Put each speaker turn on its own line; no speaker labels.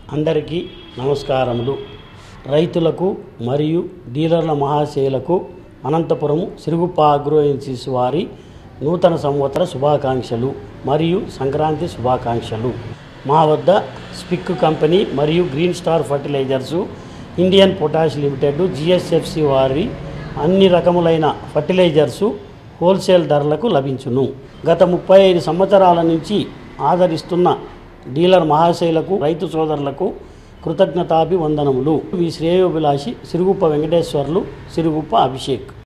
అందరికీ నమస్కారములు రైతులకు మరియు డీలర్ల మహాశయులకు అనంతపురం సిరుగుప్ప అగ్రో ఏజెన్సీస్ వారి నూతన సంవత్సర శుభాకాంక్షలు మరియు సంక్రాంతి శుభాకాంక్షలు మా వద్ద స్పిక్ కంపెనీ మరియు green star fertilisers Indian potash limited GSFC వారి అన్ని రకములైన ఫర్టిలైజర్సు హోల్సేల్ ధరలకు లభించును గత ముప్పై ఐదు సంవత్సరాల నుంచి ఆదరిస్తున్న డీలర్ మహాశైలకు రైతు సోదరులకు కృతజ్ఞతాభివందనములు మీ శ్రేయోభిలాషి సిరుగుప్ప వెంకటేశ్వర్లు సిరుగుప్ప అభిషేక్